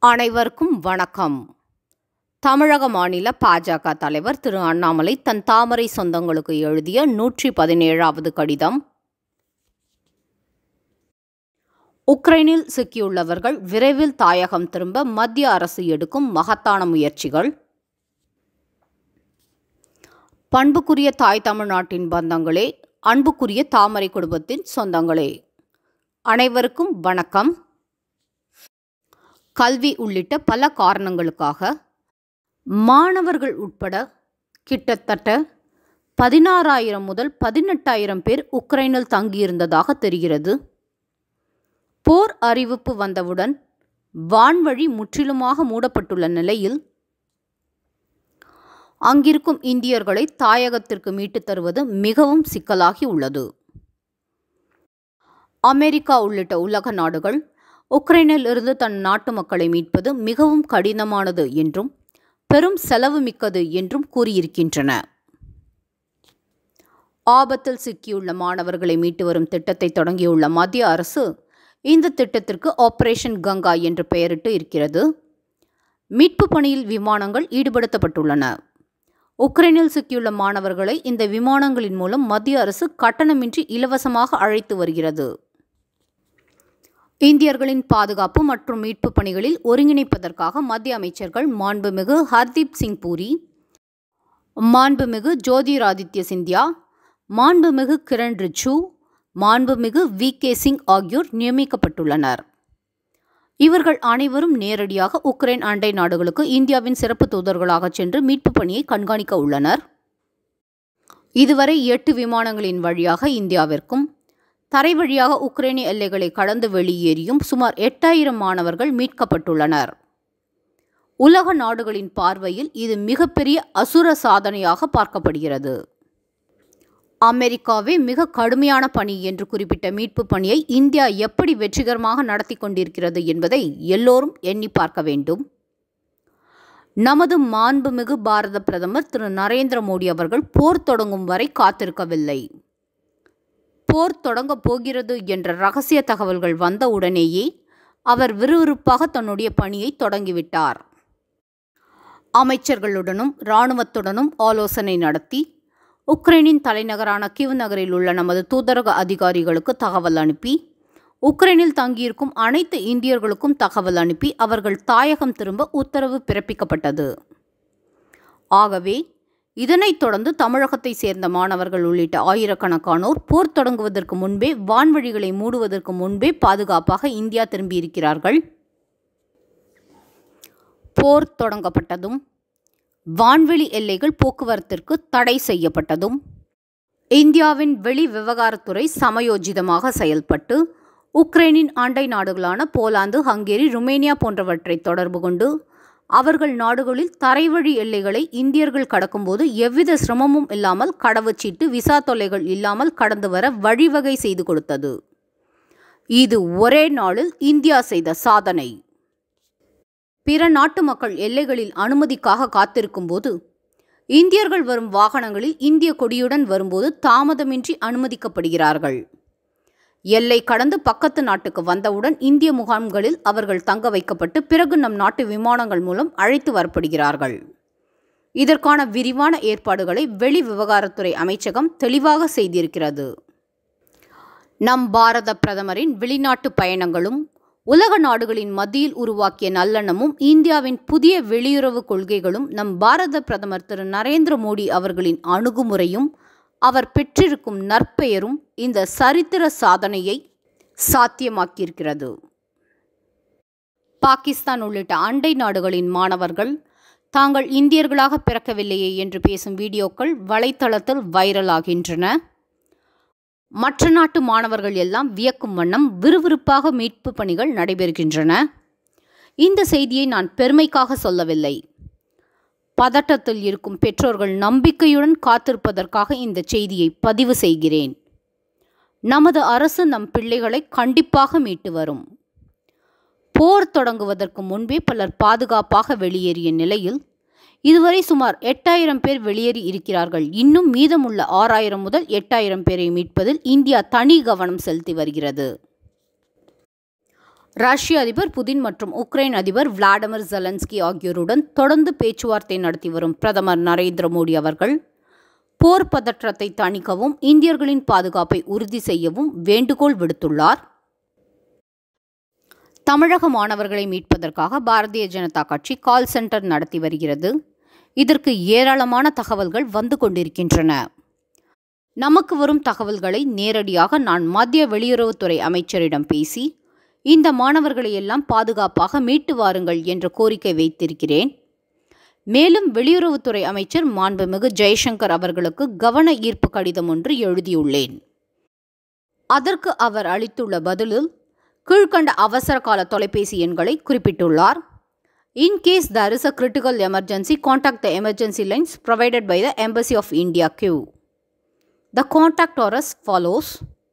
அனைவருக்கும் வணக்கம் தமிழக மாநில பாஜக தலைவர் திரு அண்ணாமலை தன் தாமரை சொந்தங்களுக்கு எழுதிய நூற்றி பதினேழாவது கடிதம் உக்ரைனில் சிக்கியுள்ளவர்கள் விரைவில் தாயகம் திரும்ப மத்திய அரசு எடுக்கும் மகத்தான முயற்சிகள் பண்புக்குரிய தாய் தமிழ்நாட்டின் பந்தங்களே அன்புக்குரிய தாமரை குடும்பத்தின் சொந்தங்களே அனைவருக்கும் வணக்கம் கல்வி உள்ளிட்ட பல காரணங்களுக்காக மாணவர்கள் உட்பட கிட்டத்தட்ட பதினாறாயிரம் முதல் பதினெட்டாயிரம் பேர் உக்ரைனில் தங்கியிருந்ததாக தெரிகிறது போர் அறிவிப்பு வந்தவுடன் வான்வழி முற்றிலுமாக மூடப்பட்டுள்ள நிலையில் அங்கிருக்கும் இந்தியர்களை தாயகத்திற்கு மீட்டுத் தருவது மிகவும் சிக்கலாகி உள்ளது அமெரிக்கா உள்ளிட்ட உலக நாடுகள் உக்ரைனில் இருந்து தன் நாட்டு மக்களை மீட்பது மிகவும் கடினமானது என்றும் பெரும் செலவு மிக்கது என்றும் கூறியிருக்கின்றன ஆபத்தில் சிக்கியுள்ள மாணவர்களை மீட்டு வரும் திட்டத்தை தொடங்கியுள்ள மத்திய அரசு இந்த திட்டத்திற்கு ஆபரேஷன் கங்கா என்று பெயரிட்டு இருக்கிறது மீட்பு பணியில் விமானங்கள் ஈடுபடுத்தப்பட்டுள்ளன உக்ரைனில் சிக்கியுள்ள மாணவர்களை இந்த விமானங்களின் மூலம் மத்திய அரசு கட்டணமின்றி இலவசமாக அழைத்து வருகிறது இந்தியர்களின் பாதுகாப்பு மற்றும் மீட்பு பணிகளில் ஒருங்கிணைப்பதற்காக மத்திய அமைச்சர்கள் மாண்புமிகு ஹர்தீப் சிங் பூரி மாண்புமிகு ஜோதிராதித்ய சிந்தியா மாண்புமிகு கிரண் ரிச்சு மாண்புமிகு வி கே சிங் ஆகியோர் நியமிக்கப்பட்டுள்ளனர் இவர்கள் அனைவரும் நேரடியாக உக்ரைன் அண்டை நாடுகளுக்கு இந்தியாவின் சிறப்பு தூதர்களாக சென்று மீட்பு பணியை கண்காணிக்க உள்ளனர் இதுவரை எட்டு விமானங்களின் வழியாக இந்தியாவிற்கும் தரை வழியாக உக்ரைனிய எல்லைகளை கடந்து வெளியேறியும் சுமார் எட்டாயிரம் மாணவர்கள் மீட்கப்பட்டுள்ளனர் உலக நாடுகளின் பார்வையில் இது மிகப்பெரிய அசுர சாதனையாக பார்க்கப்படுகிறது அமெரிக்காவே மிக கடுமையான பணி என்று குறிப்பிட்ட மீட்பு பணியை இந்தியா எப்படி வெற்றிகரமாக நடத்தி கொண்டிருக்கிறது என்பதை எல்லோரும் எண்ணி பார்க்க வேண்டும் நமது மாண்புமிகு பாரத பிரதமர் திரு நரேந்திர மோடி அவர்கள் போர் தொடங்கும் வரை காத்திருக்கவில்லை போர் தொடங்கப் போகிறது என்ற ரகசிய தகவல்கள் வந்த உடனேயே அவர் விறுவிறுப்பாக தன்னுடைய பணியை தொடங்கிவிட்டார் அமைச்சர்களுடனும் இராணுவத்துடனும் ஆலோசனை நடத்தி உக்ரைனின் தலைநகரான கிவ் நகரில் உள்ள நமது தூதரக அதிகாரிகளுக்கு தகவல் அனுப்பி உக்ரைனில் தங்கியிருக்கும் அனைத்து இந்தியர்களுக்கும் தகவல் அனுப்பி அவர்கள் தாயகம் திரும்ப உத்தரவு பிறப்பிக்கப்பட்டது ஆகவே இதனைத் தொடர்ந்து தமிழகத்தை சேர்ந்த மாணவர்கள் உள்ளிட்ட ஆயிரக்கணக்கானோர் போர் தொடங்குவதற்கு முன்பே வான்வழிகளை மூடுவதற்கு முன்பே பாதுகாப்பாக இந்தியா திரும்பியிருக்கிறார்கள் போர் தொடங்கப்பட்டதும் வான்வெளி எல்லைகள் போக்குவரத்திற்கு தடை செய்யப்பட்டதும் இந்தியாவின் வெளி விவகாரத்துறை சமயோஜிதமாக செயல்பட்டு உக்ரைனின் அண்டை நாடுகளான போலாந்து ஹங்கேரி ருமேனியா போன்றவற்றை தொடர்பு கொண்டு அவர்கள் நாடுகளில் தரைவழி எல்லைகளை இந்தியர்கள் கடக்கும்போது எவ்வித சிரமமும் இல்லாமல் கடவுச்சீட்டு விசா தொல்லைகள் இல்லாமல் கடந்து வர வழிவகை செய்து கொடுத்தது இது ஒரே நாளில் இந்தியா செய்த சாதனை பிற நாட்டு மக்கள் எல்லைகளில் அனுமதிக்காக காத்திருக்கும் போது இந்தியர்கள் வரும் வாகனங்களில் இந்திய கொடியுடன் வரும்போது தாமதமின்றி அனுமதிக்கப்படுகிறார்கள் எல்லை கடந்து பக்கத்து நாட்டுக்கு வந்தவுடன் இந்திய முகாம்களில் அவர்கள் தங்க வைக்கப்பட்டு பிறகு நம் நாட்டு விமானங்கள் மூலம் அழைத்து வரப்படுகிறார்கள் இதற்கான விரிவான ஏற்பாடுகளை வெளி விவகாரத்துறை அமைச்சகம் தெளிவாக செய்திருக்கிறது நம் பாரத பிரதமரின் வெளிநாட்டு பயணங்களும் உலக நாடுகளின் மத்தியில் உருவாக்கிய நல்லெண்ணமும் இந்தியாவின் புதிய வெளியுறவு கொள்கைகளும் நம் பாரத பிரதமர் திரு நரேந்திர மோடி அவர்களின் அணுகுமுறையும் அவர் பெற்றிருக்கும் நற்பெயரும் இந்த சரித்திர சாதனையை சாத்தியமாக்கியிருக்கிறது பாகிஸ்தான் உள்ளிட்ட அண்டை நாடுகளின் மாணவர்கள் தாங்கள் இந்தியர்களாக பிறக்கவில்லையே என்று பேசும் வீடியோக்கள் வலைத்தளத்தில் வைரலாகின்றன மற்ற நாட்டு மாணவர்கள் எல்லாம் வியக்கும் வண்ணம் விறுவிறுப்பாக மீட்பு பணிகள் நடைபெறுகின்றன இந்த செய்தியை நான் பெருமைக்காக சொல்லவில்லை பதட்டத்தில் இருக்கும் பெற்றோர்கள் நம்பிக்கையுடன் காத்திருப்பதற்காக இந்த செய்தியை பதிவு செய்கிறேன் நமது அரசு நம் பிள்ளைகளை கண்டிப்பாக மீட்டு வரும் போர் தொடங்குவதற்கு முன்பே பலர் பாதுகாப்பாக வெளியேறிய நிலையில் இதுவரை சுமார் எட்டாயிரம் பேர் வெளியேறி இருக்கிறார்கள் இன்னும் மீதமுள்ள ஆறாயிரம் முதல் எட்டாயிரம் பேரை மீட்பதில் இந்தியா தனி கவனம் செலுத்தி வருகிறது ரஷ்ய அதிபர் புதின் மற்றும் உக்ரைன் அதிபர் விளாடிமிர் ஜெலன்ஸ்கி ஆகியோருடன் தொடர்ந்து பேச்சுவார்த்தை நடத்தி வரும் பிரதமர் நரேந்திர மோடி அவர்கள் போர் பதற்றத்தை தணிக்கவும் இந்தியர்களின் பாதுகாப்பை உறுதி செய்யவும் வேண்டுகோள் விடுத்துள்ளார் தமிழக மாணவர்களை மீட்பதற்காக பாரதிய ஜனதா கட்சி கால் சென்டர் நடத்தி வருகிறது இதற்கு ஏராளமான தகவல்கள் வந்து கொண்டிருக்கின்றன நமக்கு வரும் தகவல்களை நேரடியாக நான் மத்திய வெளியுறவுத்துறை அமைச்சரிடம் பேசி இந்த மாணவர்களை எல்லாம் பாதுகாப்பாக மீட்டு வாருங்கள் என்ற கோரிக்கை வைத்திருக்கிறேன் மேலும் வெளியுறவுத்துறை அமைச்சர் மாண்புமிகு ஜெய்சங்கர் அவர்களுக்கு கவன ஈர்ப்பு கடிதம் ஒன்று எழுதியுள்ளேன் அதற்கு அவர் அளித்துள்ள பதிலில் கீழ்கண்ட அவசர கால தொலைபேசி எண்களை குறிப்பிட்டுள்ளார் in case there is a critical emergency contact the emergency lines provided by the embassy of India queue the contact are as follows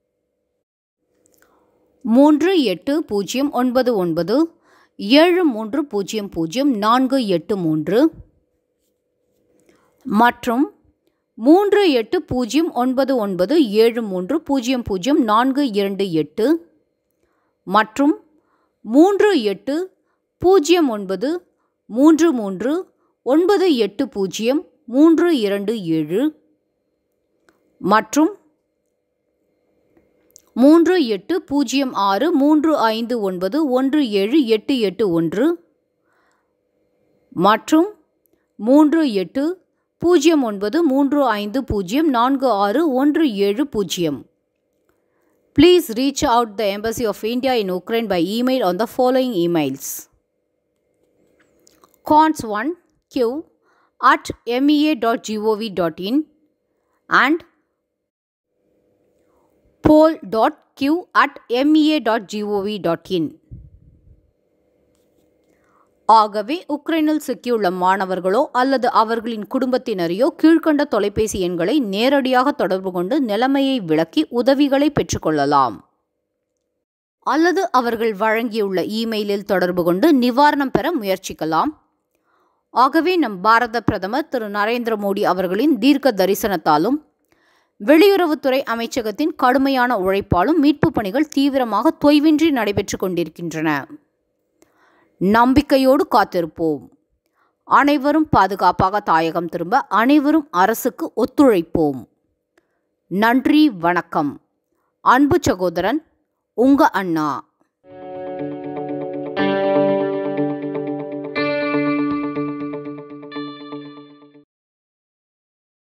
மூன்று எட்டு பூஜ்ஜியம் ஒன்பது ஒன்பது ஏழு மூன்று பூஜ்ஜியம் பூஜ்ஜியம் நான்கு எட்டு மூன்று மற்றும் மூன்று எட்டு பூஜ்ஜியம் ஒன்பது ஒன்பது ஏழு மூன்று பூஜ்ஜியம் பூஜ்ஜியம் நான்கு இரண்டு எட்டு மற்றும் மூன்று எட்டு பூஜ்ஜியம் ஒன்பது மூன்று மூன்று ஒன்பது எட்டு பூஜ்ஜியம் மூன்று இரண்டு ஏழு மற்றும் மூன்று எட்டு பூஜ்ஜியம் ஆறு மூன்று ஐந்து ஒன்பது ஒன்று ஏழு எட்டு எட்டு ஒன்று மற்றும் மூன்று எட்டு பூஜ்ஜியம் ஒன்பது மூன்று ஐந்து பூஜ்ஜியம் நான்கு ஆறு ஒன்று ஏழு பூஜ்ஜியம் Please reach out the Embassy of India in Ukraine by email on the following emails. cons1 q at mea.gov.in and pol.q at mea.gov.in ஆகவே உக்ரைனில் சிக்கியுள்ள மாணவர்களோ அல்லது அவர்களின் குடும்பத்தினரையோ கீழ்கண்ட தொலைபேசி எண்களை நேரடியாக தொடர்பு கொண்டு நிலைமையை விளக்கி உதவிகளை பெற்றுக்கொள்ளலாம் அல்லது அவர்கள் வழங்கியுள்ள இமெயிலில் தொடர்பு கொண்டு நிவாரணம் பெற முயற்சிக்கலாம் ஆகவே நம் பாரத பிரதமர் திரு நரேந்திர மோடி அவர்களின் தீர்க்க தரிசனத்தாலும் வெளியுறவுத்துறை அமைச்சகத்தின் கடுமையான உழைப்பாலும் மீட்பு பணிகள் தீவிரமாக தொய்வின்றி நடைபெற்று கொண்டிருக்கின்றன நம்பிக்கையோடு காத்திருப்போம் அனைவரும் பாதுகாப்பாக தாயகம் திரும்ப அனைவரும் அரசுக்கு ஒத்துழைப்போம் நன்றி வணக்கம் அன்பு சகோதரன் உங்க அண்ணா